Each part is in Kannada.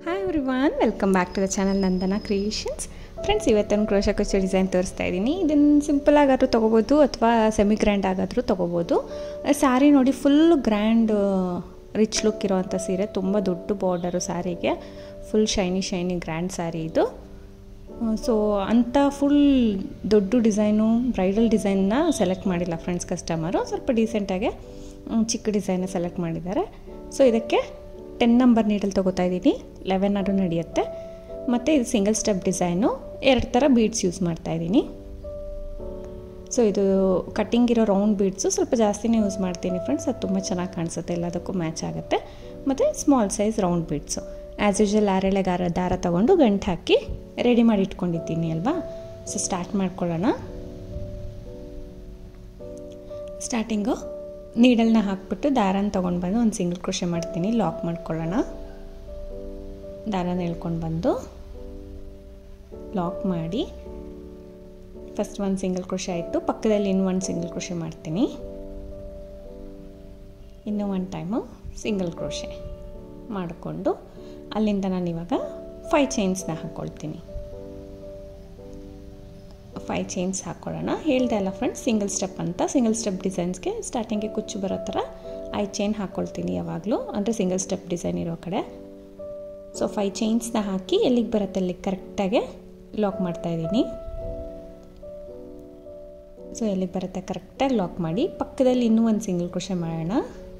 hi everyone welcome back to the channel Nandana creations friends ಇವತ್ತೊಂದು ಕ್ರೋಶ ಕುಚ್ಚು ಡಿಸೈನ್ ತೋರಿಸ್ತಾ ಇದ್ದೀನಿ ಇದನ್ನು ಸಿಂಪಲ್ ಆಗಾದರೂ ತೊಗೋಬೋದು ಅಥವಾ ಸೆಮಿ ಗ್ರ್ಯಾಂಡ್ ಆಗಾದರೂ ತೊಗೋಬೋದು ಸ್ಯಾರಿ ನೋಡಿ ಫುಲ್ ಗ್ರ್ಯಾಂಡ್ ರಿಚ್ ಲುಕ್ ಇರೋವಂಥ ಸೀರೆ ತುಂಬ ದೊಡ್ಡ ಬಾರ್ಡರು ಸ್ಯಾರಿಗೆ full shiny shiny grand saree ಇದು ಸೊ ಅಂಥ ಫುಲ್ ದೊಡ್ಡ ಡಿಸೈನು ಬ್ರೈಡಲ್ ಡಿಸೈನ್ನ ಸೆಲೆಕ್ಟ್ ಮಾಡಿಲ್ಲ ಫ್ರೆಂಡ್ಸ್ ಕಸ್ಟಮರು ಸ್ವಲ್ಪ ಡೀಸೆಂಟಾಗೆ ಚಿಕ್ಕ ಡಿಸೈನ ಸೆಲೆಕ್ಟ್ ಮಾಡಿದ್ದಾರೆ ಸೊ ಇದಕ್ಕೆ ಟೆನ್ ನಂಬರ್ ನೀಡಲ್ ತೊಗೋತಾ ಇದ್ದೀನಿ ಲೆವೆನ್ ಆದರೂ ನಡೆಯುತ್ತೆ ಮತ್ತು ಇದು ಸಿಂಗಲ್ ಸ್ಟೆಪ್ ಡಿಸೈನು ಎರಡು ಥರ ಬೀಡ್ಸ್ ಯೂಸ್ ಮಾಡ್ತಾ ಇದ್ದೀನಿ ಸೊ ಇದು ಕಟ್ಟಿಂಗ್ ಇರೋ ರೌಂಡ್ ಬೀಡ್ಸು ಸ್ವಲ್ಪ ಜಾಸ್ತಿನೇ ಯೂಸ್ ಮಾಡ್ತೀನಿ ಫ್ರೆಂಡ್ಸ್ ಅದು ತುಂಬ ಚೆನ್ನಾಗಿ ಕಾಣಿಸುತ್ತೆ ಎಲ್ಲದಕ್ಕೂ ಮ್ಯಾಚ್ ಆಗುತ್ತೆ ಮತ್ತು small size round beads as usual ಆರೆಳೆ ಗಾರ ದಾರ ತೊಗೊಂಡು ಗಂಟು ಹಾಕಿ ರೆಡಿ ಮಾಡಿ ಇಟ್ಕೊಂಡಿದ್ದೀನಿ ಅಲ್ವಾ ಸೊ ಸ್ಟಾರ್ಟ್ ಮಾಡ್ಕೊಳ್ಳೋಣ ಸ್ಟಾರ್ಟಿಂಗು ನೀಡಲ್ನ ಹಾಕ್ಬಿಟ್ಟು ದಾರನ ತೊಗೊಂಡು ಬಂದು ಒಂದು ಸಿಂಗಲ್ ಕ್ರೋಶೆ ಮಾಡ್ತೀನಿ ಲಾಕ್ ಮಾಡ್ಕೊಳ್ಳೋಣ ದಾರನ ಎಳ್ಕೊಂಡು ಬಂದು ಲಾಕ್ ಮಾಡಿ ಫಸ್ಟ್ ಒಂದು ಸಿಂಗಲ್ ಕ್ರೋಶೆ ಆಯಿತು ಪಕ್ಕದಲ್ಲಿ ಇನ್ನೂ ಒಂದು ಸಿಂಗಲ್ ಕ್ರೋಶೆ ಮಾಡ್ತೀನಿ ಇನ್ನೂ ಒಂದು ಟೈಮು ಸಿಂಗಲ್ ಕ್ರೋಶೆ ಮಾಡಿಕೊಂಡು ಅಲ್ಲಿಂದ ನಾನು ಇವಾಗ ಫೈ ಚೈನ್ಸ್ನ ಹಾಕ್ಕೊಳ್ತೀನಿ ಫೈ ಚೈನ್ಸ್ ಹಾಕ್ಕೊಳ್ಳೋಣ ಹೇಳ್ದೆ ಅಲ್ಲ ಫ್ರೆಂಡ್ಸ್ ಸಿಂಗಲ್ ಸ್ಟೆಪ್ ಅಂತ ಸಿಂಗಲ್ ಸ್ಟೆಪ್ ಡಿಸೈನ್ಸ್ಗೆ ಸ್ಟಾರ್ಟಿಂಗ್ಗೆ ಕುಚ್ಚು ಬರೋ ಥರ ಐ ಚೈನ್ ಹಾಕ್ಕೊಳ್ತೀನಿ ಯಾವಾಗಲೂ ಅಂದರೆ ಸಿಂಗಲ್ ಸ್ಟೆಪ್ ಡಿಸೈನ್ ಇರೋ ಕಡೆ ಸೊ ಫೈ ಚೈನ್ಸ್ನ ಹಾಕಿ ಎಲ್ಲಿಗೆ ಬರುತ್ತೆ ಅಲ್ಲಿಗೆ ಕರೆಕ್ಟಾಗೆ ಲಾಕ್ ಮಾಡ್ತಾಯಿದ್ದೀನಿ ಸೊ ಎಲ್ಲಿಗೆ ಬರುತ್ತೆ ಕರೆಕ್ಟಾಗಿ ಲಾಕ್ ಮಾಡಿ ಪಕ್ಕದಲ್ಲಿ ಇನ್ನೂ ಒಂದು ಸಿಂಗಲ್ ಕ್ರೋಶೆ ಮಾಡೋಣ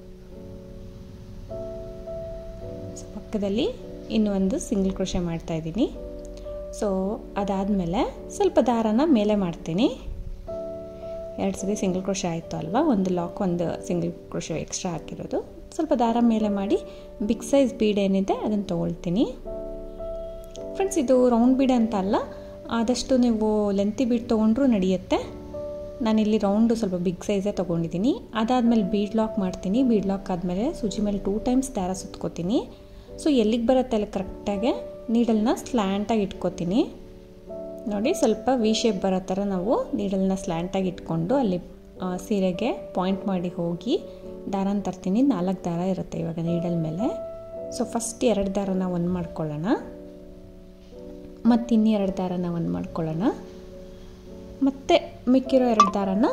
ಸೊ ಪಕ್ಕದಲ್ಲಿ ಇನ್ನೂ ಒಂದು ಸಿಂಗಲ್ ಕ್ರೋಶೆ ಮಾಡ್ತಾಯಿದ್ದೀನಿ ಸೊ ಅದಾದಮೇಲೆ ಸ್ವಲ್ಪ ದಾರನ ಮೇಲೆ ಮಾಡ್ತೀನಿ ಎರಡು ಸತಿ ಸಿಂಗಲ್ ಕ್ರೋಶೆ ಆಯಿತು ಅಲ್ವಾ ಒಂದು ಲಾಕ್ ಒಂದು ಸಿಂಗಲ್ ಕ್ರೋಶೆ ಎಕ್ಸ್ಟ್ರಾ ಹಾಕಿರೋದು ಸ್ವಲ್ಪ ದಾರ ಮೇಲೆ ಮಾಡಿ ಬಿಗ್ ಸೈಜ್ ಬೀಡ್ ಏನಿದೆ ಅದನ್ನು ತೊಗೊಳ್ತೀನಿ ಫ್ರೆಂಡ್ಸ್ ಇದು ರೌಂಡ್ ಬೀಡ್ ಅಂತ ಅಲ್ಲ ಆದಷ್ಟು ನೀವು ಲೆಂತಿ ಬೀಡ್ ತೊಗೊಂಡ್ರೂ ನಡೆಯುತ್ತೆ ನಾನಿಲ್ಲಿ ರೌಂಡು ಸ್ವಲ್ಪ ಬಿಗ್ ಸೈಜೇ ತೊಗೊಂಡಿದ್ದೀನಿ ಅದಾದಮೇಲೆ ಬೀಡ್ ಲಾಕ್ ಮಾಡ್ತೀನಿ ಬೀಡ್ ಲಾಕ್ ಆದಮೇಲೆ ಸೂಜಿ ಮೇಲೆ ಟೂ ಟೈಮ್ಸ್ ದಾರ ಸುತ್ಕೋತೀನಿ ಸೊ ಎಲ್ಲಿಗೆ ಬರುತ್ತೆ ಅಲ್ಲಿ ಕರೆಕ್ಟಾಗೆ ನೀಡಲ್ನ ಸ್ಲ್ಯಾಂಟಾಗಿ ಇಟ್ಕೋತೀನಿ ನೋಡಿ ಸ್ವಲ್ಪ ವಿ ಶೇಪ್ ಬರೋ ಥರ ನಾವು ನೀಡಲ್ನ ಸ್ಲ್ಯಾಂಟಾಗಿ ಇಟ್ಕೊಂಡು ಅಲ್ಲಿ ಸೀರೆಗೆ ಪಾಯಿಂಟ್ ಮಾಡಿ ಹೋಗಿ ದಾರನ ತರ್ತೀನಿ ನಾಲ್ಕು ದಾರ ಇರುತ್ತೆ ಇವಾಗ ನೀಡಲ್ ಮೇಲೆ ಸೊ ಫಸ್ಟ್ ಎರಡು ದಾರನ ಒಂದು ಮಾಡ್ಕೊಳ್ಳೋಣ ಮತ್ತು ಇನ್ನೆರಡು ದಾರನ ಒಂದು ಮಾಡ್ಕೊಳ್ಳೋಣ ಮತ್ತು ಮಿಕ್ಕಿರೋ ಎರಡು ದಾರನ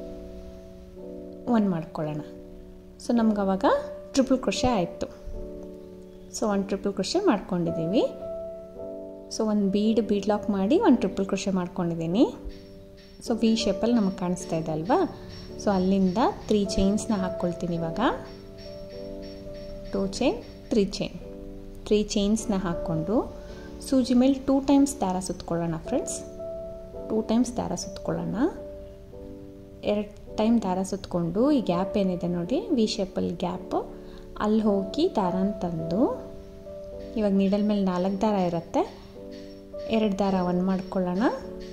ಒಂದು ಮಾಡ್ಕೊಳ್ಳೋಣ ಸೊ ನಮ್ಗೆ ಅವಾಗ ಟ್ರಿಪಲ್ ಕ್ರೋಶೆ ಆಯಿತು ಸೊ ಒಂದು ಟ್ರಿಪಲ್ ಕ್ರೋಶೆ ಮಾಡ್ಕೊಂಡಿದ್ದೀವಿ ಸೊ ಒಂದು ಬೀಡ್ ಬೀಡ್ ಲಾಕ್ ಮಾಡಿ ಒಂದು ಟ್ರಿಪಲ್ ಕ್ರೋಶೆ ಮಾಡ್ಕೊಂಡಿದ್ದೀನಿ ಸೊ ವಿ ಶೇಪಲ್ಲಿ ನಮಗೆ ಕಾಣಿಸ್ತಾ ಇದೆ ಅಲ್ವಾ ಸೊ ಅಲ್ಲಿಂದ ತ್ರೀ ಚೈನ್ಸ್ನ ಹಾಕ್ಕೊಳ್ತೀನಿ ಇವಾಗ two chain three chain three ಚೈನ್ಸ್ನ ಹಾಕ್ಕೊಂಡು ಸೂಜಿ ಮೇಲೆ ಟೂ ಟೈಮ್ಸ್ ದಾರ ಸುತ್ಕೊಳ್ಳೋಣ ಫ್ರೆಂಡ್ಸ್ ಟೂ ಟೈಮ್ಸ್ ದಾರ ಸುತ್ಕೊಳ್ಳೋಣ ಎರಡು ಟೈಮ್ ದಾರ ಸುತ್ಕೊಂಡು ಈ ಗ್ಯಾಪ್ ಏನಿದೆ ನೋಡಿ ವಿ ಶೇಪಲ್ಲಿ ಗ್ಯಾಪು ಅಲ್ಲಿ ಹೋಗಿ ದಾರನ ತಂದು ಇವಾಗ ನೀಡಲ್ ಮೇಲೆ ನಾಲ್ಕು ದಾರ ಇರುತ್ತೆ ಎರಡು ದಾರ ಒಂದು ಮಾಡ್ಕೊಳ್ಳೋಣ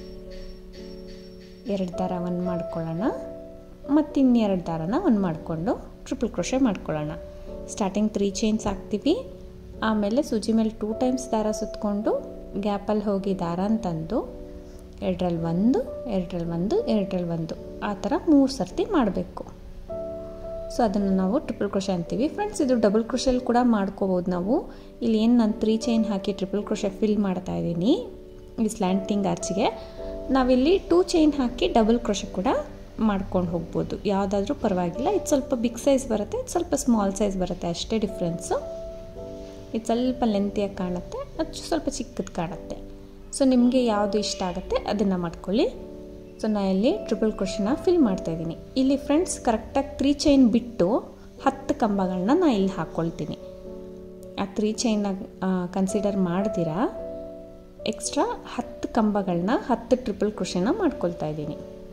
ಎರಡು ದಾರ ಒಂದು ಮಾಡ್ಕೊಳ್ಳೋಣ ಮತ್ತು ಇನ್ನೆರಡು ದಾರನ ಒಂದು ಮಾಡಿಕೊಂಡು ಟ್ರಿಪಲ್ ಕ್ರೋಶೆ ಮಾಡ್ಕೊಳ್ಳೋಣ ಸ್ಟಾರ್ಟಿಂಗ್ ತ್ರೀ ಚೈನ್ಸ್ ಹಾಕ್ತೀವಿ ಆಮೇಲೆ ಸೂಜಿ ಮೇಲೆ ಟೂ ಟೈಮ್ಸ್ ದಾರ ಸುತ್ತಕೊಂಡು ಗ್ಯಾಪಲ್ಲಿ ಹೋಗಿ ದಾರನ ತಂದು ಎರಡರಲ್ಲಿ ಒಂದು ಎರಡರಲ್ಲಿ ಒಂದು ಎರಡರಲ್ಲಿ ಒಂದು ಆ ಥರ ಮೂರು ಸರ್ತಿ ಮಾಡಬೇಕು ಸೊ ಅದನ್ನು ನಾವು ಟ್ರಿಪಲ್ ಕ್ರೋಶೆ ಅಂತೀವಿ ಫ್ರೆಂಡ್ಸ್ ಇದು ಡಬಲ್ ಕ್ರೋಶೆಲ್ ಕೂಡ ಮಾಡ್ಕೋಬೋದು ನಾವು ಇಲ್ಲಿ ಏನು ನಾನು ತ್ರೀ ಚೈನ್ ಹಾಕಿ ಟ್ರಿಪಲ್ ಕ್ರೋಶೆ ಫಿಲ್ ಮಾಡ್ತಾ ಇದ್ದೀನಿ ಈ ಸ್ಲ್ಯಾಂಟಿಂಗ್ ಆರ್ಚಿಗೆ ನಾವಿಲ್ಲಿ ಟೂ ಚೈನ್ ಹಾಕಿ ಡಬಲ್ ಕ್ರೋಶೆ ಕೂಡ ಮಾಡ್ಕೊಂಡು ಹೋಗ್ಬೋದು ಯಾವುದಾದ್ರೂ ಪರವಾಗಿಲ್ಲ ಇದು ಸ್ವಲ್ಪ ಬಿಗ್ ಸೈಜ್ ಬರುತ್ತೆ ಇದು ಸ್ವಲ್ಪ ಸ್ಮಾಲ್ ಸೈಜ್ ಬರುತ್ತೆ ಅಷ್ಟೇ ಡಿಫ್ರೆನ್ಸು ಇದು ಸ್ವಲ್ಪ ಲೆಂತಿಯಾಗಿ ಕಾಣುತ್ತೆ ಅದು ಸ್ವಲ್ಪ ಚಿಕ್ಕದು ಕಾಣುತ್ತೆ ಸೊ ನಿಮಗೆ ಯಾವುದು ಇಷ್ಟ ಆಗುತ್ತೆ ಅದನ್ನು ಮಾಡ್ಕೊಳ್ಳಿ ಸೊ ನಾನು ಇಲ್ಲಿ ಟ್ರಿಪಲ್ ಕ್ರೋಶನ ಫಿಲ್ ಮಾಡ್ತಾಯಿದ್ದೀನಿ ಇಲ್ಲಿ ಫ್ರೆಂಡ್ಸ್ ಕರೆಕ್ಟಾಗಿ ತ್ರೀ ಚೈನ್ ಬಿಟ್ಟು ಹತ್ತು ಕಂಬಗಳನ್ನ ನಾನು ಇಲ್ಲಿ ಹಾಕ್ಕೊಳ್ತೀನಿ ಆ ತ್ರೀ ಚೈನ್ನ ಕನ್ಸಿಡರ್ ಮಾಡ್ದಿರಾ ಎಕ್ಸ್ಟ್ರಾ ಹತ್ತು ಕಂಬಗಳನ್ನ ಹತ್ತು ಟ್ರಿಪಲ್ ಕ್ರೋಶನ ಮಾಡ್ಕೊಳ್ತಾ ಇದ್ದೀನಿ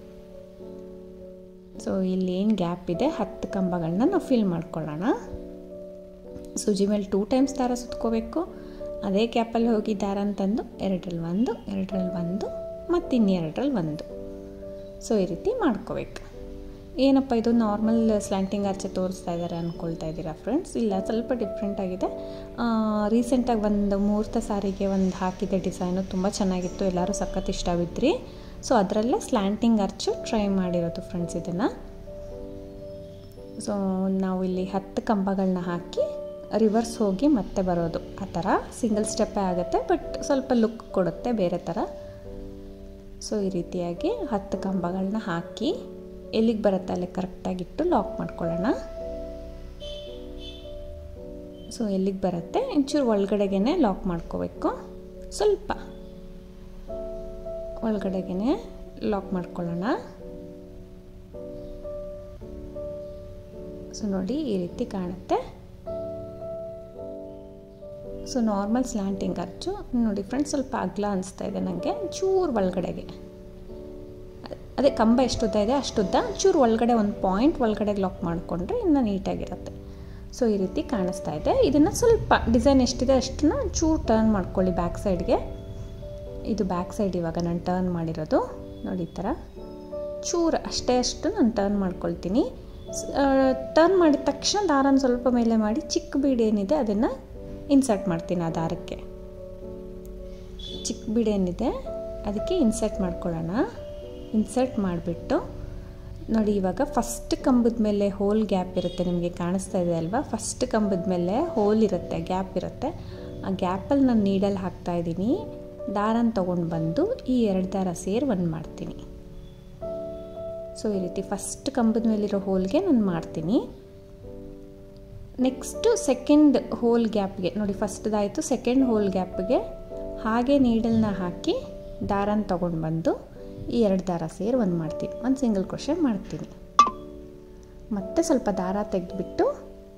ಸೊ ಇಲ್ಲಿ ಏನು ಗ್ಯಾಪ್ ಇದೆ ಹತ್ತು ಕಂಬಗಳನ್ನ ನಾವು ಫಿಲ್ ಮಾಡ್ಕೊಳ್ಳೋಣ ಸೂಜಿ ಮೇಲೆ ಟೂ ಟೈಮ್ಸ್ ದಾರ ಸುತ್ಕೋಬೇಕು ಅದೇ ಗ್ಯಾಪಲ್ಲಿ ಹೋಗಿ ದಾರ ಅಂತಂದು ಎರಡರಲ್ಲಿ ಒಂದು ಎರಡರಲ್ಲಿ ಒಂದು ಮತ್ತು ಇನ್ನೆರಡರಲ್ಲಿ ಒಂದು ಸೊ ಈ ರೀತಿ ಮಾಡ್ಕೋಬೇಕು ಏನಪ್ಪ ಇದು ನಾರ್ಮಲ್ ಸ್ಲ್ಯಾಂಟಿಂಗ್ ಆರ್ಚೆ ತೋರಿಸ್ತಾ ಇದ್ದಾರೆ ಅಂದ್ಕೊಳ್ತಾ ಇದ್ದೀರಾ ಫ್ರೆಂಡ್ಸ್ ಇಲ್ಲ ಸ್ವಲ್ಪ ಡಿಫ್ರೆಂಟ್ ಆಗಿದೆ ರೀಸೆಂಟಾಗಿ ಒಂದು ಮುಹೂರ್ತ ಸಾರಿಗೆ ಒಂದು ಹಾಕಿದೆ ಡಿಸೈನು ತುಂಬ ಚೆನ್ನಾಗಿತ್ತು ಎಲ್ಲರೂ ಸಖತ್ ಇಷ್ಟ ಬಿದ್ರಿ ಸೊ ಅದರಲ್ಲೇ ಸ್ಲ್ಯಾಂಟಿಂಗ್ ಆರ್ಚು ಟ್ರೈ ಮಾಡಿರೋದು ಫ್ರೆಂಡ್ಸ್ ಇದನ್ನು ಸೊ ನಾವು ಇಲ್ಲಿ ಹತ್ತು ಕಂಬಗಳನ್ನ ಹಾಕಿ ರಿವರ್ಸ್ ಹೋಗಿ ಮತ್ತೆ ಬರೋದು ಆ ಥರ ಸಿಂಗಲ್ ಸ್ಟೆಪ್ಪೇ ಆಗುತ್ತೆ ಬಟ್ ಸ್ವಲ್ಪ ಲುಕ್ ಕೊಡುತ್ತೆ ಬೇರೆ ಥರ ಸೊ ಈ ರೀತಿಯಾಗಿ ಹತ್ತು ಕಂಬಗಳನ್ನ ಹಾಕಿ ಎಲ್ಲಿಗೆ ಬರುತ್ತೆ ಅಲ್ಲಿ ಕರೆಕ್ಟಾಗಿಟ್ಟು ಲಾಕ್ ಮಾಡ್ಕೊಳ್ಳೋಣ ಸೊ ಎಲ್ಲಿಗೆ ಬರುತ್ತೆ ಒಂಚೂರು ಒಳಗಡೆಗೆ ಲಾಕ್ ಮಾಡ್ಕೋಬೇಕು ಸ್ವಲ್ಪ ಒಳಗಡೆಗೆ ಲಾಕ್ ಮಾಡ್ಕೊಳ್ಳೋಣ ಸೊ ನೋಡಿ ಈ ರೀತಿ ಕಾಣುತ್ತೆ ಸೊ ನಾರ್ಮಲ್ ಸ್ಲ್ಯಾಂಟಿಂಗ್ ಅರ್ಚು ನೋಡಿ ಫ್ರೆಂಡ್ಸ್ ಸ್ವಲ್ಪ ಅಗ್ಲ ಅನಿಸ್ತಾ ಇದೆ ನನಗೆ ಚೂರು ಒಳಗಡೆಗೆ ಅದೇ ಕಂಬ ಎಷ್ಟುದ್ದ ಇದೆ ಅಷ್ಟುದ್ದ ಚೂರು ಒಳಗಡೆ ಒಂದು ಪಾಯಿಂಟ್ ಒಳಗಡೆ ಲಾಕ್ ಮಾಡಿಕೊಂಡ್ರೆ ಇನ್ನು ನೀಟಾಗಿರುತ್ತೆ ಸೊ ಈ ರೀತಿ ಕಾಣಿಸ್ತಾ ಇದೆ ಇದನ್ನು ಸ್ವಲ್ಪ ಡಿಸೈನ್ ಎಷ್ಟಿದೆ ಅಷ್ಟನ್ನ ಚೂರು ಟರ್ನ್ ಮಾಡ್ಕೊಳ್ಳಿ ಬ್ಯಾಕ್ ಸೈಡ್ಗೆ ಇದು ಬ್ಯಾಕ್ ಸೈಡ್ ಇವಾಗ ನಾನು ಟರ್ನ್ ಮಾಡಿರೋದು ನೋಡಿ ಈ ಥರ ಚೂರು ಅಷ್ಟೇ ಅಷ್ಟು ನಾನು ಟರ್ನ್ ಮಾಡ್ಕೊಳ್ತೀನಿ ಟರ್ನ್ ಮಾಡಿದ ತಕ್ಷಣ ದಾರನ ಸ್ವಲ್ಪ ಮೇಲೆ ಮಾಡಿ ಚಿಕ್ಕ ಬೀಡ್ ಏನಿದೆ ಅದನ್ನು ಇನ್ಸರ್ಟ್ ಮಾಡ್ತೀನಿ ಆ ದಾರಕ್ಕೆ ಚಿಕ್ಕ ಬೀಡ್ ಏನಿದೆ ಅದಕ್ಕೆ ಇನ್ಸರ್ಟ್ ಮಾಡ್ಕೊಳ್ಳೋಣ ಇನ್ಸರ್ಟ್ ಮಾಡಿಬಿಟ್ಟು ನೋಡಿ ಇವಾಗ ಫಸ್ಟ್ ಕಂಬದ ಮೇಲೆ ಹೋಲ್ ಗ್ಯಾಪ್ ಇರುತ್ತೆ ನಿಮಗೆ ಕಾಣಿಸ್ತಾ ಇದೆ ಅಲ್ವಾ ಫಸ್ಟ್ ಕಂಬದ ಮೇಲೆ ಹೋಲ್ ಇರುತ್ತೆ ಗ್ಯಾಪ್ ಇರುತ್ತೆ ಆ ಗ್ಯಾಪಲ್ಲಿ ನಾನು ನೀಡಲ್ಲಿ ಹಾಕ್ತಾಯಿದ್ದೀನಿ ದಾರನ ತೊಗೊಂಡು ಬಂದು ಈ ಎರಡು ದಾರ ಸೇರಿ ಒಂದು ಮಾಡ್ತೀನಿ ಸೊ ಈ ರೀತಿ ಫಸ್ಟ್ ಕಂಬದ ಮೇಲಿರೋ ಹೋಲ್ಗೆ ನಾನು ಮಾಡ್ತೀನಿ ನೆಕ್ಸ್ಟು ಸೆಕೆಂಡ್ ಹೋಲ್ ಗ್ಯಾಪ್ಗೆ ನೋಡಿ ಫಸ್ಟ್ದಾಯಿತು ಸೆಕೆಂಡ್ ಹೋಲ್ ಗ್ಯಾಪ್ಗೆ ಹಾಗೆ ನೀಡಲ್ನ ಹಾಕಿ ದಾರನ ತೊಗೊಂಡು ಬಂದು ಈ ಎರಡು ದಾರ ಸೇರಿ ಒಂದು ಮಾಡ್ತೀನಿ ಒಂದು ಸಿಂಗಲ್ ಕ್ರೋಶೆ ಮಾಡ್ತೀನಿ ಮತ್ತೆ ಸ್ವಲ್ಪ ದಾರ ತೆಗೆದುಬಿಟ್ಟು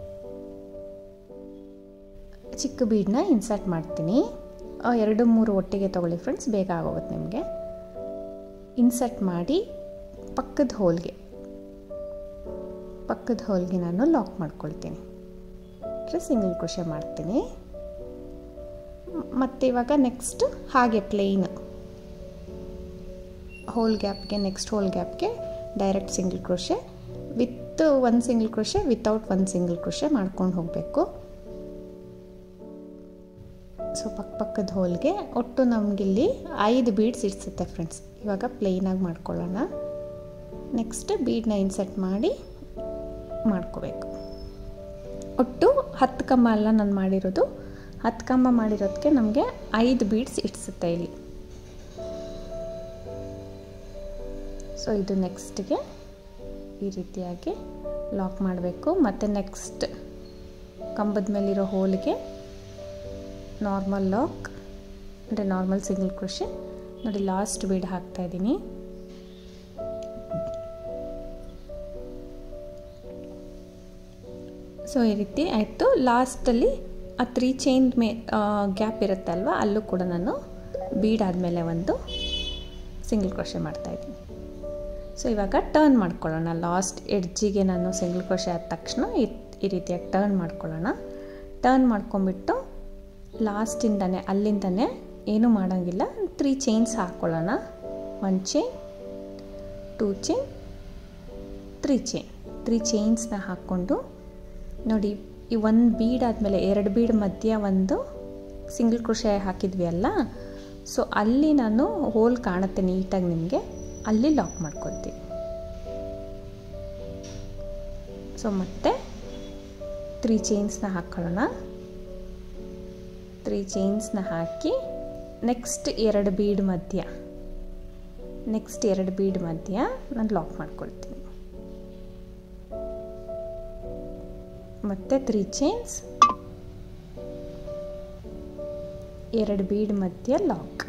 ಚಿಕ್ಕ ಬೀಡನ್ನ ಇನ್ಸರ್ಟ್ ಮಾಡ್ತೀನಿ ಎರಡು ಮೂರು ಒಟ್ಟಿಗೆ ತೊಗೊಳ್ಳಿ ಫ್ರೆಂಡ್ಸ್ ಬೇಗ ಆಗೋಗುತ್ತೆ ನಿಮಗೆ ಇನ್ಸರ್ಟ್ ಮಾಡಿ ಪಕ್ಕದ ಹೋಲ್ಗೆ ಪಕ್ಕದ ಹೋಲ್ಗೆ ನಾನು ಲಾಕ್ ಮಾಡ್ಕೊಳ್ತೀನಿ ಸಿಂಗಲ್ ಕ್ರೋಶೆ ಮಾಡ್ತೀನಿ ಮತ್ತು ಇವಾಗ ನೆಕ್ಸ್ಟ್ ಹಾಗೆ ಪ್ಲೇನ್ ಹೋಲ್ ಗ್ಯಾಪ್ಗೆ ನೆಕ್ಸ್ಟ್ ಹೋಲ್ ಗ್ಯಾಪ್ಗೆ ಡೈರೆಕ್ಟ್ ಸಿಂಗಲ್ ಕ್ರೋಶೆ ವಿತ್ ಒಂದು ಸಿಂಗಲ್ ಕ್ರೋಶೆ ವಿತೌಟ್ ಒಂದು ಸಿಂಗಲ್ ಕ್ರೋಶೆ ಮಾಡ್ಕೊಂಡು ಹೋಗಬೇಕು ಸೊ ಪಕ್ಕ ಪಕ್ಕದ ಹೋಲ್ಗೆ ಒಟ್ಟು ನಮಗಿಲ್ಲಿ ಐದು ಬೀಡ್ಸ್ ಇಡ್ಸುತ್ತೆ ಫ್ರೆಂಡ್ಸ್ ಇವಾಗ ಪ್ಲೇನಾಗಿ ಮಾಡ್ಕೊಳ್ಳೋಣ ನೆಕ್ಸ್ಟ್ ಬೀಡನ್ನ ಇನ್ಸರ್ಟ್ ಮಾಡಿ ಮಾಡ್ಕೋಬೇಕು ಒಟ್ಟು ಹತ್ತು ಕಂಬ ಅಲ್ಲ ನಾನು ಮಾಡಿರೋದು ಹತ್ತು ಕಂಬ ಮಾಡಿರೋದಕ್ಕೆ ನಮಗೆ ಐದು ಬೀಡ್ಸ್ ಇಡ್ಸುತ್ತೆ ಇಲ್ಲಿ ಸೊ ಇದು ನೆಕ್ಸ್ಟ್ಗೆ ಈ ರೀತಿಯಾಗಿ ಲಾಕ್ ಮಾಡಬೇಕು ಮತ್ತು ನೆಕ್ಸ್ಟ್ ಕಂಬದ ಮೇಲಿರೋ ಹೋಲ್ಗೆ ನಾರ್ಮಲ್ ಲಾಕ್ ಅಂದರೆ ನಾರ್ಮಲ್ ಸಿಂಗಲ್ ಕ್ರೋಶೆ ನೋಡಿ ಲಾಸ್ಟ್ ಬೀಡ್ ಹಾಕ್ತಾ ಇದ್ದೀನಿ ಸೊ ಈ ರೀತಿ ಆಯಿತು ಲಾಸ್ಟಲ್ಲಿ ಆ ತ್ರೀ ಚೈನ್ ಮೇ ಗ್ಯಾಪ್ ಇರುತ್ತೆ ಅಲ್ವಾ ಅಲ್ಲೂ ಕೂಡ ನಾನು ಬೀಡ್ ಆದಮೇಲೆ ಒಂದು ಸಿಂಗಲ್ ಕ್ರೋಶೆ ಮಾಡ್ತಾಯಿದ್ದೀನಿ ಸೊ ಇವಾಗ ಟರ್ನ್ ಮಾಡ್ಕೊಳ್ಳೋಣ ಲಾಸ್ಟ್ ಎಡ್ಜಿಗೆ ನಾನು ಸಿಂಗಲ್ ಕ್ರೋಶೆ ಆದ ತಕ್ಷಣ ಈ ಈ ರೀತಿಯಾಗಿ ಟರ್ನ್ ಮಾಡ್ಕೊಳ್ಳೋಣ ಟರ್ನ್ ಮಾಡ್ಕೊಂಬಿಟ್ಟು ಲಾಸ್ಟಿಂದನೇ ಅಲ್ಲಿಂದನೇ ಏನೂ ಮಾಡೋಂಗಿಲ್ಲ ತ್ರೀ ಚೈನ್ಸ್ ಹಾಕ್ಕೊಳ್ಳೋಣ one chain two chain three chain three ಚೈನ್ಸ್ನ ಹಾಕ್ಕೊಂಡು ನೋಡಿ ಈ ಒಂದು ಬೀಡ್ ಆದಮೇಲೆ ಎರಡು ಬೀಡ್ ಮಧ್ಯ ಒಂದು ಸಿಂಗಲ್ ಕ್ರೋಶೆ ಹಾಕಿದ್ವಿ ಅಲ್ಲ ಸೊ ಅಲ್ಲಿ ನಾನು ಹೋಲ್ ಕಾಣುತ್ತೆ ನೀಟಾಗಿ ನಿಮಗೆ ಅಲ್ಲಿ ಲಾಕ್ ಮಾಡ್ಕೊತೀನಿ ಸೊ ಮತ್ತೆ ತ್ರೀ ಚೈನ್ಸ್ನ ಹಾಕ್ಕೊಳ್ಳೋಣ ತ್ರೀ ಚೈನ್ಸ್ನ ಹಾಕಿ ನೆಕ್ಸ್ಟ್ ಎರಡು ಬೀಡ್ ಮಧ್ಯ ನೆಕ್ಸ್ಟ್ ಎರಡು ಬೀಡ್ ಮಧ್ಯ ನಾನು ಲಾಕ್ ಮಾಡ್ಕೊಳ್ತೀನಿ ಮತ್ತು ತ್ರೀ ಚೈನ್ಸ್ ಎರಡು ಬೀಡ್ ಮಧ್ಯ ಲಾಕ್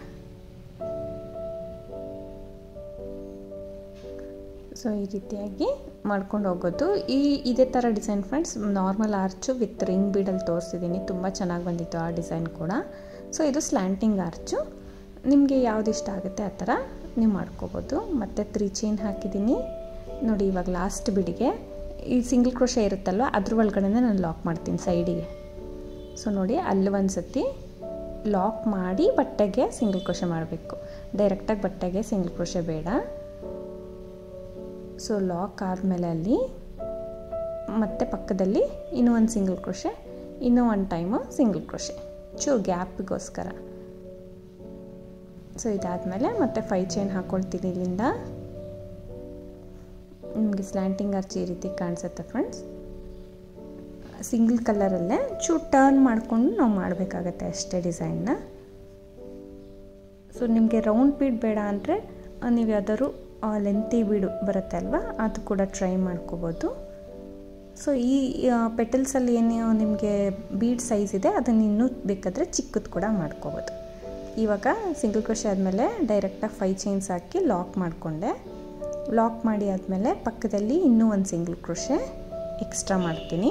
ಸೊ ಈ ರೀತಿಯಾಗಿ ಮಾಡ್ಕೊಂಡು ಹೋಗೋದು ಈ ಇದೇ ಥರ design friends normal arch with ring ಬೀಡಲ್ಲಿ ತೋರಿಸಿದ್ದೀನಿ ತುಂಬ ಚೆನ್ನಾಗಿ ಬಂದಿತ್ತು ಆ ಡಿಸೈನ್ ಕೂಡ ಸೊ ಇದು ಸ್ಲ್ಯಾಂಟಿಂಗ್ ಆರ್ಚು ನಿಮಗೆ ಯಾವ್ದು ಇಷ್ಟ ಆಗುತ್ತೆ ಆ ಥರ ನೀವು ಮಾಡ್ಕೋಬೋದು ಮತ್ತು ತ್ರೀ ಚೈನ್ ಹಾಕಿದ್ದೀನಿ ನೋಡಿ ಇವಾಗ ಲಾಸ್ಟ್ ಬಿಡಿಗೆ ಈ ಸಿಂಗಲ್ ಕ್ರೋಶೆ ಇರುತ್ತಲ್ವ ಅದ್ರ ಒಳಗಡೆ ನಾನು ಲಾಕ್ ಮಾಡ್ತೀನಿ ಸೈಡಿಗೆ ಸೊ ನೋಡಿ ಅಲ್ಲಿ ಒಂದು ಸತಿ ಲಾಕ್ ಮಾಡಿ ಬಟ್ಟೆಗೆ ಸಿಂಗಲ್ ಕ್ರೋಶೆ ಮಾಡಬೇಕು ಡೈರೆಕ್ಟಾಗಿ ಬಟ್ಟೆಗೆ ಸಿಂಗಲ್ ಕ್ರೋಶೆ ಬೇಡ ಸೊ ಲಾಕ್ ಆದಮೇಲೆ ಅಲ್ಲಿ ಮತ್ತೆ ಪಕ್ಕದಲ್ಲಿ ಇನ್ನೂ ಒಂದು ಸಿಂಗಲ್ ಕ್ರೋಶೆ ಇನ್ನೂ ಒಂದು ಟೈಮು ಸಿಂಗಲ್ ಕ್ರೋಶೆ ಚೂರು ಗ್ಯಾಪಿಗೋಸ್ಕರ ಸೊ ಇದಾದಮೇಲೆ ಮತ್ತೆ ಫೈ ಚೈನ್ ಹಾಕ್ಕೊಳ್ತೀನಿ ಇಲ್ಲಿಂದ ನಿಮಗೆ ಸ್ಲ್ಯಾಂಟಿಂಗ್ ಆರ್ಚ್ ಈ ರೀತಿ ಕಾಣಿಸುತ್ತೆ ಫ್ರೆಂಡ್ಸ್ ಸಿಂಗಲ್ ಕಲರಲ್ಲೇ ಚೂರು ಟರ್ನ್ ಮಾಡಿಕೊಂಡು ನಾವು ಮಾಡಬೇಕಾಗತ್ತೆ ಅಷ್ಟೇ ಡಿಸೈನ್ನ ಸೊ ನಿಮಗೆ ರೌಂಡ್ ಬೀಡ್ ಬೇಡ ಅಂದರೆ ನೀವು ಯಾವ್ದಾದ್ರು ಲೆಂತಿ ಬೀಡು ಬರುತ್ತೆ ಅಲ್ವಾ ಅದು ಕೂಡ ಟ್ರೈ ಮಾಡ್ಕೋಬೋದು ಸೊ ಈ ಪೆಟಲ್ಸಲ್ಲಿ ಏನು ನಿಮಗೆ ಬೀಡ್ ಸೈಜ್ ಇದೆ ಅದನ್ನು ಇನ್ನೂ ಬೇಕಾದರೆ ಚಿಕ್ಕದು ಕೂಡ ಮಾಡ್ಕೋಬೋದು ಇವಾಗ ಸಿಂಗಲ್ ಕ್ರೋಶೆ ಆದಮೇಲೆ ಡೈರೆಕ್ಟಾಗಿ ಫೈ ಚೈನ್ಸ್ ಹಾಕಿ ಲಾಕ್ ಮಾಡಿಕೊಂಡೆ ಲಾಕ್ ಮಾಡಿ ಆದಮೇಲೆ ಪಕ್ಕದಲ್ಲಿ ಇನ್ನೂ ಒಂದು ಸಿಂಗಲ್ ಕ್ರೋಶೆ ಎಕ್ಸ್ಟ್ರಾ ಮಾಡ್ತೀನಿ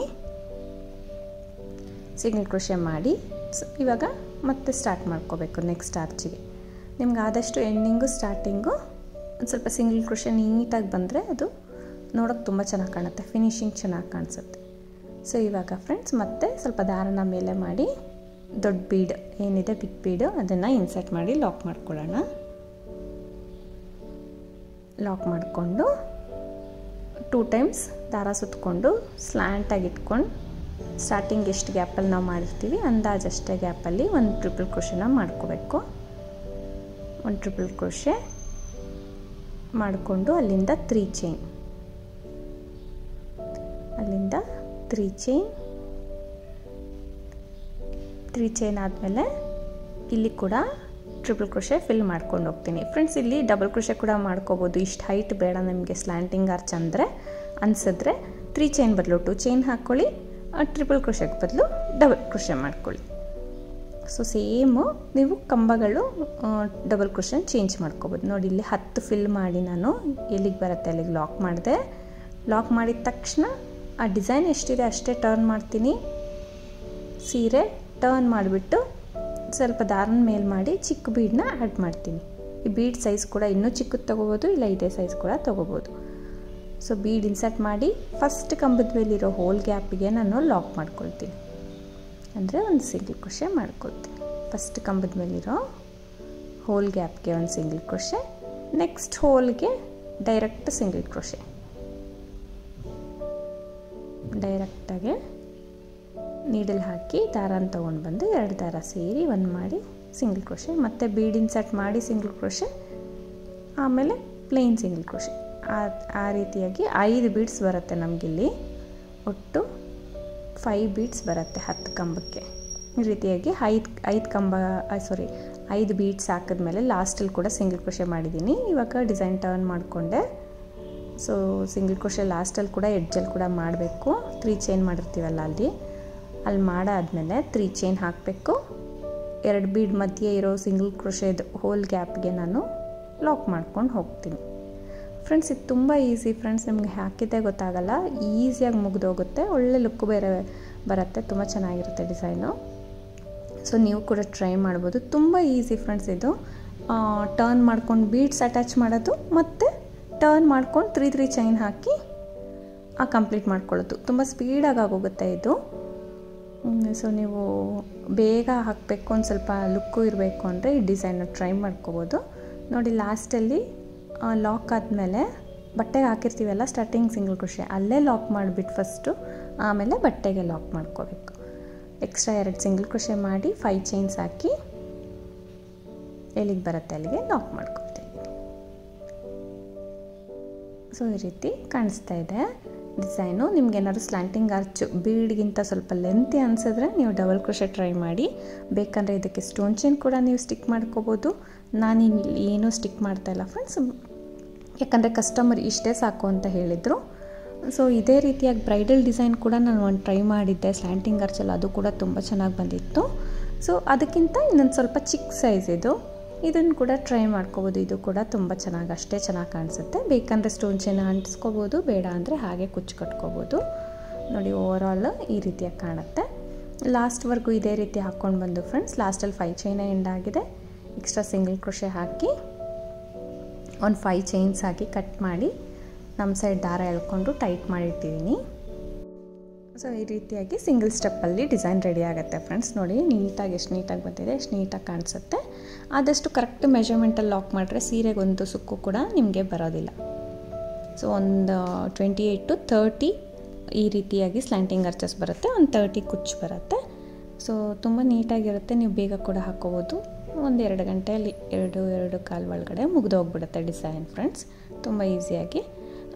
ಸಿಂಗಲ್ ಕ್ರೋಶೆ ಮಾಡಿ ಇವಾಗ ಮತ್ತೆ ಸ್ಟಾರ್ಟ್ ಮಾಡ್ಕೋಬೇಕು ನೆಕ್ಸ್ಟ್ ಆರ್ಚಿಗೆ ನಿಮ್ಗೆ ಆದಷ್ಟು ಎಂಡಿಂಗು ಸ್ಟಾರ್ಟಿಂಗು ಒಂದು ಸ್ವಲ್ಪ ಸಿಂಗಲ್ ಕ್ರೋಶೆ ನೀಟಾಗಿ ಬಂದರೆ ಅದು ನೋಡೋಕೆ ತುಂಬ ಚೆನ್ನಾಗಿ ಕಾಣುತ್ತೆ ಫಿನಿಶಿಂಗ್ ಚೆನ್ನಾಗಿ ಕಾಣಿಸುತ್ತೆ ಸೊ ಇವಾಗ ಫ್ರೆಂಡ್ಸ್ ಮತ್ತೆ ಸ್ವಲ್ಪ ದಾರನ ಮೇಲೆ ಮಾಡಿ ದೊಡ್ಡ ಬೀಡ್ ಏನಿದೆ ಬಿಗ್ ಬೀಡು ಅದನ್ನು ಇನ್ಸರ್ಟ್ ಮಾಡಿ ಲಾಕ್ ಮಾಡ್ಕೊಳ್ಳೋಣ ಲಾಕ್ ಮಾಡಿಕೊಂಡು ಟೂ ಟೈಮ್ಸ್ ದಾರ ಸುತ್ತಕೊಂಡು ಸ್ಲ್ಯಾಂಟಾಗಿ ಇಟ್ಕೊಂಡು ಸ್ಟಾರ್ಟಿಂಗ್ ಎಷ್ಟು ಗ್ಯಾಪಲ್ಲಿ ನಾವು ಮಾಡಿರ್ತೀವಿ ಅಂದಾಜಷ್ಟೇ ಗ್ಯಾಪಲ್ಲಿ ಒಂದು ಟ್ರಿಪಲ್ ಕ್ರೋಶೆನ ಮಾಡ್ಕೋಬೇಕು ಒಂದು ಟ್ರಿಪಲ್ ಕ್ರೋಶೆ ಮಾಡಿಕೊಂಡು ಅಲ್ಲಿಂದ ತ್ರೀ ಚೈನ್ ಅಲ್ಲಿಂದ ತ್ರೀ ಚೈನ್ ತ್ರೀ ಚೈನ್ ಆದಮೇಲೆ ಇಲ್ಲಿ ಕೂಡ ಟ್ರಿಪಲ್ ಕ್ರೋಶೆ ಫಿಲ್ ಮಾಡ್ಕೊಂಡು ಹೋಗ್ತೀನಿ ಫ್ರೆಂಡ್ಸ್ ಇಲ್ಲಿ ಡಬಲ್ ಕ್ರೋಶೆ ಕೂಡ ಮಾಡ್ಕೋಬೋದು ಇಷ್ಟು ಹೈಟ್ ಬೇಡ ನಮಗೆ ಸ್ಲ್ಯಾಂಟಿಂಗ್ ಆರ್ಚ್ ಅಂದರೆ ಅನಿಸಿದ್ರೆ ತ್ರೀ ಚೈನ್ ಬದಲು ಟು ಚೈನ್ ಹಾಕ್ಕೊಳ್ಳಿ ಟ್ರಿಪಲ್ ಕ್ರೋಶೆಗೆ ಬದಲು ಡಬಲ್ ಕ್ರೋಶೆ ಮಾಡ್ಕೊಳ್ಳಿ ಸೊ ಸೇಮು ನೀವು ಕಂಬಗಳು ಡಬಲ್ ಕ್ರೋಶನ್ ಚೇಂಜ್ ಮಾಡ್ಕೋಬೋದು ನೋಡಿ ಇಲ್ಲಿ ಹತ್ತು ಫಿಲ್ ಮಾಡಿ ನಾನು ಎಲ್ಲಿಗೆ ಬರುತ್ತೆ ಅಲ್ಲಿಗೆ ಲಾಕ್ ಮಾಡಿದೆ ಲಾಕ್ ಮಾಡಿದ ತಕ್ಷಣ ಆ ಡಿಸೈನ್ ಎಷ್ಟಿದೆ ಅಷ್ಟೇ ಟರ್ನ್ ಮಾಡ್ತೀನಿ ಸೀರೆ ಟರ್ನ್ ಮಾಡಿಬಿಟ್ಟು ಸ್ವಲ್ಪ ದಾರನ ಮೇಲೆ ಮಾಡಿ ಚಿಕ್ಕ ಬೀಡನ್ನ ಆ್ಯಡ್ ಮಾಡ್ತೀನಿ ಈ ಬೀಡ್ ಸೈಜ್ ಕೂಡ ಇನ್ನೂ ಚಿಕ್ಕದು ತೊಗೋಬೋದು ಇಲ್ಲ ಇದೇ ಸೈಜ್ ಕೂಡ ತೊಗೋಬೋದು ಸೊ ಬೀಡ್ ಇನ್ಸರ್ಟ್ ಮಾಡಿ ಫಸ್ಟ್ ಕಂಬದ ಮೇಲಿರೋ ಹೋಲ್ ಗ್ಯಾಪಿಗೆ ನಾನು ಲಾಕ್ ಮಾಡ್ಕೊಳ್ತೀನಿ ಅಂದರೆ ಒಂದು ಸಿಂಗಲ್ ಕ್ರೋಶೆ ಮಾಡ್ಕೊಳ್ತೀನಿ ಫಸ್ಟ್ ಕಂಬದ ಮೇಲಿರೋ ಹೋಲ್ ಗ್ಯಾಪ್ಗೆ ಒಂದು ಸಿಂಗಲ್ ಕ್ರೋಶೆ ನೆಕ್ಸ್ಟ್ ಹೋಲ್ಗೆ ಡೈರೆಕ್ಟ್ ಸಿಂಗಲ್ ಕ್ರೋಶೆ ಡೈರೆಕ್ಟಾಗೆ ನೀಡಲ್ ಹಾಕಿ ದಾರನ ತೊಗೊಂಡು ಬಂದು ಎರಡು ದಾರ ಸೇರಿ ಒಂದು ಮಾಡಿ ಸಿಂಗಲ್ ಕ್ರೋಶೆ ಮತ್ತು ಬೀಡ್ ಇನ್ಸರ್ಟ್ ಮಾಡಿ ಸಿಂಗಲ್ ಕ್ರೋಶೆ ಆಮೇಲೆ ಪ್ಲೇನ್ ಸಿಂಗಲ್ ಕ್ರೋಶೆ ಆ ಆ ರೀತಿಯಾಗಿ ಐದು ಬೀಡ್ಸ್ ಬರುತ್ತೆ ನಮಗಿಲ್ಲಿ ಒಟ್ಟು ಫೈವ್ ಬೀಡ್ಸ್ ಬರುತ್ತೆ ಹತ್ತು ಕಂಬಕ್ಕೆ ಈ ರೀತಿಯಾಗಿ ಐದು ಐದು ಕಂಬ ಸಾರಿ ಐದು ಬೀಡ್ಸ್ ಹಾಕಿದ್ಮೇಲೆ ಲಾಸ್ಟಲ್ಲಿ ಕೂಡ ಸಿಂಗಲ್ ಕ್ರೋಶೆ ಮಾಡಿದ್ದೀನಿ ಇವಾಗ ಡಿಸೈನ್ ಟರ್ನ್ ಮಾಡಿಕೊಂಡೆ ಸೊ ಸಿಂಗಲ್ ಕ್ರೋಶೆ ಲಾಸ್ಟಲ್ಲಿ ಕೂಡ ಎಡ್ಜಲ್ಲಿ ಕೂಡ ಮಾಡಬೇಕು ತ್ರೀ ಚೈನ್ ಮಾಡಿರ್ತೀವಲ್ಲ ಅಲ್ಲಿ ಅಲ್ಲಿ ಮಾಡಾದಮೇಲೆ ತ್ರೀ ಚೈನ್ ಹಾಕಬೇಕು ಎರಡು ಬೀಡ್ ಮಧ್ಯೆ ಇರೋ ಸಿಂಗಲ್ ಕ್ರೋಶೆದು ಹೋಲ್ ಗ್ಯಾಪ್ಗೆ ನಾನು ಲಾಕ್ ಮಾಡ್ಕೊಂಡು ಹೋಗ್ತೀನಿ ಫ್ರೆಂಡ್ಸ್ ಇದು ತುಂಬ ಈಸಿ ಫ್ರೆಂಡ್ಸ್ ನಿಮಗೆ ಹಾಕಿದ್ದೇ ಗೊತ್ತಾಗಲ್ಲ ಈಸಿಯಾಗಿ ಮುಗಿದೋಗುತ್ತೆ ಒಳ್ಳೆ ಲುಕ್ ಬೇರೆ ಬರುತ್ತೆ ತುಂಬ ಚೆನ್ನಾಗಿರುತ್ತೆ ಡಿಸೈನು ಸೊ ನೀವು ಕೂಡ ಟ್ರೈ ಮಾಡ್ಬೋದು ತುಂಬ ಈಸಿ ಫ್ರೆಂಡ್ಸ್ ಇದು ಟರ್ನ್ ಮಾಡ್ಕೊಂಡು ಬೀಡ್ಸ್ ಅಟ್ಯಾಚ್ ಮಾಡೋದು ಮತ್ತು ಟರ್ನ್ ಮಾಡ್ಕೊಂಡು ತ್ರೀ ತ್ರೀ ಚೈನ್ ಹಾಕಿ ಆ ಕಂಪ್ಲೀಟ್ ಮಾಡ್ಕೊಳ್ಳೋದು ತುಂಬ ಸ್ಪೀಡಾಗಿ ಆಗೋಗುತ್ತೆ ಇದು ಸೊ ನೀವು ಬೇಗ ಹಾಕಬೇಕು ಒಂದು ಸ್ವಲ್ಪ ಲುಕ್ಕು ಇರಬೇಕು ಅಂದರೆ ಈ ಡಿಸೈನ್ನ ಟ್ರೈ ಮಾಡ್ಕೋಬೋದು ನೋಡಿ ಲಾಸ್ಟಲ್ಲಿ ಲಾಕ್ ಆದಮೇಲೆ ಬಟ್ಟೆಗೆ ಹಾಕಿರ್ತೀವಲ್ಲ ಸ್ಟಾರ್ಟಿಂಗ್ ಸಿಂಗಲ್ ಕ್ರೋಶೆ ಅಲ್ಲೇ ಲಾಕ್ ಮಾಡಿಬಿಟ್ಟು ಫಸ್ಟು ಆಮೇಲೆ ಬಟ್ಟೆಗೆ ಲಾಕ್ ಮಾಡ್ಕೋಬೇಕು ಎಕ್ಸ್ಟ್ರಾ ಎರಡು ಸಿಂಗಲ್ ಕ್ರೋಶೆ ಮಾಡಿ ಫೈ ಚೈನ್ಸ್ ಹಾಕಿ ಎಲ್ಲಿಗೆ ಬರುತ್ತೆ ಅಲ್ಲಿಗೆ ಲಾಕ್ ಮಾಡ್ಕೊತೀನಿ ಸೊ ಈ ರೀತಿ ಕಾಣಿಸ್ತಾ ಇದೆ ಡಿಸೈನು ನಿಮ್ಗೆ ಏನಾದ್ರು ಸ್ಲ್ಯಾಂಟಿಂಗ್ ಆರ್ಚ್ ಬೀಡ್ಗಿಂತ ಸ್ವಲ್ಪ ಲೆಂತಿ ಅನಿಸಿದ್ರೆ ನೀವು ಡಬಲ್ ಕ್ರೋಶೆ ಟ್ರೈ ಮಾಡಿ ಬೇಕಂದರೆ ಇದಕ್ಕೆ ಸ್ಟೋನ್ ಚೈನ್ ಕೂಡ ನೀವು ಸ್ಟಿಕ್ ಮಾಡ್ಕೋಬೋದು ನಾನು ಇಲ್ಲಿ ಏನೂ ಸ್ಟಿಕ್ ಮಾಡ್ತಾಯಿಲ್ಲ ಫ್ರೆಂಡ್ಸ್ ಯಾಕಂದರೆ ಕಸ್ಟಮರ್ ಇಷ್ಟೇ ಸಾಕು ಅಂತ ಹೇಳಿದರು ಸೊ ಇದೇ ರೀತಿಯಾಗಿ ಬ್ರೈಡಲ್ ಡಿಸೈನ್ ಕೂಡ ನಾನು ಒಂದು ಟ್ರೈ ಮಾಡಿದ್ದೆ ಸ್ಲ್ಯಾಂಟಿಂಗ್ ಆರ್ಚಲ್ಲಿ ಅದು ಕೂಡ ತುಂಬ ಚೆನ್ನಾಗಿ ಬಂದಿತ್ತು ಸೊ ಅದಕ್ಕಿಂತ ಇನ್ನೊಂದು ಸ್ವಲ್ಪ ಚಿಕ್ಕ ಸೈಜ್ ಇದು ಇದನ್ನು ಕೂಡ ಟ್ರೈ ಮಾಡ್ಕೋಬೋದು ಇದು ಕೂಡ ತುಂಬ ಚೆನ್ನಾಗಿ ಅಷ್ಟೇ ಚೆನ್ನಾಗಿ ಕಾಣಿಸುತ್ತೆ ಬೇಕಂದರೆ ಸ್ಟೋನ್ ಚೈನ ಅಂಟಿಸ್ಕೋಬೋದು ಬೇಡ ಅಂದರೆ ಹಾಗೆ ಕುಚ್ಚು ಕಟ್ಕೋಬೋದು ನೋಡಿ ಓವರಾಲ್ ಈ ರೀತಿಯಾಗಿ ಕಾಣುತ್ತೆ ಲಾಸ್ಟ್ವರೆಗೂ ಇದೇ ರೀತಿ ಹಾಕ್ಕೊಂಡು ಬಂದು ಫ್ರೆಂಡ್ಸ್ ಲಾಸ್ಟಲ್ಲಿ ಫೈ ಚೈನ ಎಂಡ್ ಆಗಿದೆ ಎಕ್ಸ್ಟ್ರಾ ಸಿಂಗಲ್ ಕ್ರೋಶೆ ಹಾಕಿ ಒಂದು ಫೈ ಚೈನ್ಸ್ ಹಾಕಿ ಕಟ್ ಮಾಡಿ ನಮ್ಮ ಸೈಡ್ ದಾರ ಎಳ್ಕೊಂಡು ಟೈಟ್ ಮಾಡಿಟ್ಟಿದ್ದೀನಿ ಸೊ ಈ ರೀತಿಯಾಗಿ ಸಿಂಗಲ್ ಸ್ಟೆಪ್ಪಲ್ಲಿ ಡಿಸೈನ್ ರೆಡಿ ಆಗುತ್ತೆ ಫ್ರೆಂಡ್ಸ್ ನೋಡಿ ನೀಟಾಗಿ ಎಷ್ಟು ನೀಟಾಗಿ ಬಂದಿದೆ ಎಷ್ಟು ನೀಟಾಗಿ ಕಾಣಿಸುತ್ತೆ ಆದಷ್ಟು ಕರೆಕ್ಟ್ ಮೆಷರ್ಮೆಂಟಲ್ಲಿ ಲಾಕ್ ಮಾಡಿದ್ರೆ ಸೀರೆಗೆ ಒಂದು ಸುಕ್ಕು ಕೂಡ ನಿಮಗೆ ಬರೋದಿಲ್ಲ ಸೊ ಒಂದು ಟ್ವೆಂಟಿ ಏಯ್ಟ್ ಟು ತರ್ಟಿ ಈ ರೀತಿಯಾಗಿ ಸ್ಲ್ಯಾಂಟಿಂಗ್ ಅರ್ಚಸ್ ಬರುತ್ತೆ ಒಂದು ತರ್ಟಿ ಕುಚ್ಚು ಬರುತ್ತೆ ಸೊ ತುಂಬ ನೀಟಾಗಿರುತ್ತೆ ನೀವು ಬೇಗ ಕೂಡ ಹಾಕ್ಕೋಬೋದು ಒಂದು ಎರಡು ಗಂಟೆಯಲ್ಲಿ ಎರಡು ಎರಡು ಕಾಲು ಒಳಗಡೆ ಮುಗಿದೋಗ್ಬಿಡುತ್ತೆ ಡಿಸೈನ್ ಫ್ರೆಂಡ್ಸ್ ತುಂಬ ಈಸಿಯಾಗಿ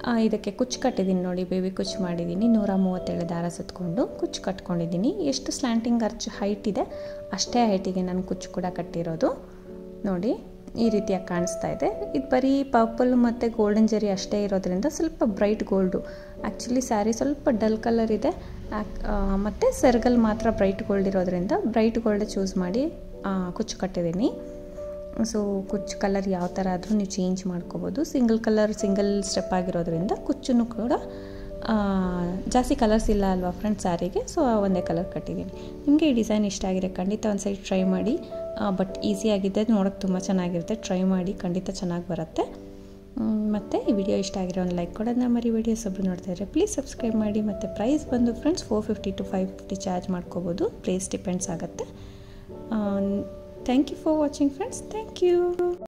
ಇದಕ್ಕೆ ಕುಚ್ಚು ಕಟ್ಟಿದ್ದೀನಿ ನೋಡಿ ಬೇಬಿ ಕುಚ್ಚು ಮಾಡಿದ್ದೀನಿ ನೂರ ಮೂವತ್ತೇಳು ದಾರ ಸುತ್ತಕೊಂಡು ಕುಚ್ಚು ಕಟ್ಕೊಂಡಿದ್ದೀನಿ ಎಷ್ಟು ಸ್ಲ್ಯಾಂಟಿಂಗ್ ಅರ್ಚ್ ಹೈಟ್ ಇದೆ ಅಷ್ಟೇ ಹೈಟಿಗೆ ನಾನು ಕುಚ್ಚು ಕೂಡ ಕಟ್ಟಿರೋದು ನೋಡಿ ಈ ರೀತಿಯಾಗಿ ಕಾಣಿಸ್ತಾ ಇದೆ ಇದು ಬರೀ ಪರ್ಪಲ್ ಮತ್ತು ಗೋಲ್ಡನ್ ಜರಿ ಅಷ್ಟೇ ಇರೋದ್ರಿಂದ ಸ್ವಲ್ಪ ಬ್ರೈಟ್ ಗೋಲ್ಡು ಆ್ಯಕ್ಚುಲಿ ಸ್ಯಾರಿ ಸ್ವಲ್ಪ ಡಲ್ ಕಲರ್ ಇದೆ ಮತ್ತು ಸೆರ್ಗಲ್ ಮಾತ್ರ ಬ್ರೈಟ್ ಗೋಲ್ಡ್ ಇರೋದ್ರಿಂದ ಬ್ರೈಟ್ ಗೋಲ್ಡ್ ಚೂಸ್ ಮಾಡಿ ಕುಚ್ಚು ಕಟ್ಟಿದ್ದೀನಿ ಸೊ ಕುಚ್ಚು ಕಲರ್ ಯಾವ ಥರ ಆದರೂ ನೀವು ಚೇಂಜ್ ಮಾಡ್ಕೋಬೋದು ಸಿಂಗಲ್ ಕಲರ್ ಸಿಂಗಲ್ ಸ್ಟೆಪ್ ಆಗಿರೋದ್ರಿಂದ ಕುಚ್ಚನ್ನು ಕೂಡ ಜಾಸ್ತಿ ಕಲರ್ಸ್ ಇಲ್ಲ ಅಲ್ವಾ ಫ್ರೆಂಡ್ಸ್ ಸ್ಯಾರಿಗೆ ಸೊ ಒಂದೇ ಕಲರ್ ಕಟ್ಟಿದ್ದೀನಿ ನಿಮಗೆ ಈ ಡಿಸೈನ್ ಇಷ್ಟ ಆಗಿದೆ ಖಂಡಿತ ಒಂದು ಸೈಡ್ ಟ್ರೈ ಮಾಡಿ ಬಟ್ ಈಸಿಯಾಗಿದೆ ನೋಡೋಕ್ಕೆ ತುಂಬ ಚೆನ್ನಾಗಿರುತ್ತೆ ಟ್ರೈ ಮಾಡಿ ಖಂಡಿತ ಚೆನ್ನಾಗಿ ಬರುತ್ತೆ ಮತ್ತು ಈ ವಿಡಿಯೋ ಇಷ್ಟ ಆಗಿರೋ ಒಂದು ಲೈಕ್ ಕೊಡೋದನ್ನ ಮರಿ ವಿಡಿಯೋಸ್ ಒಬ್ಬರು ನೋಡ್ತಾ ಇದ್ದರೆ ಪ್ಲೀಸ್ ಸಬ್ಸ್ಕ್ರೈಬ್ ಮಾಡಿ ಮತ್ತು ಪ್ರೈಸ್ ಬಂದು friends four fifty to five fifty charge ಮಾಡ್ಕೋಬೋದು ಪ್ರೈಸ್ ಡಿಪೆಂಡ್ಸ್ ಆಗುತ್ತೆ thank you for watching friends thank you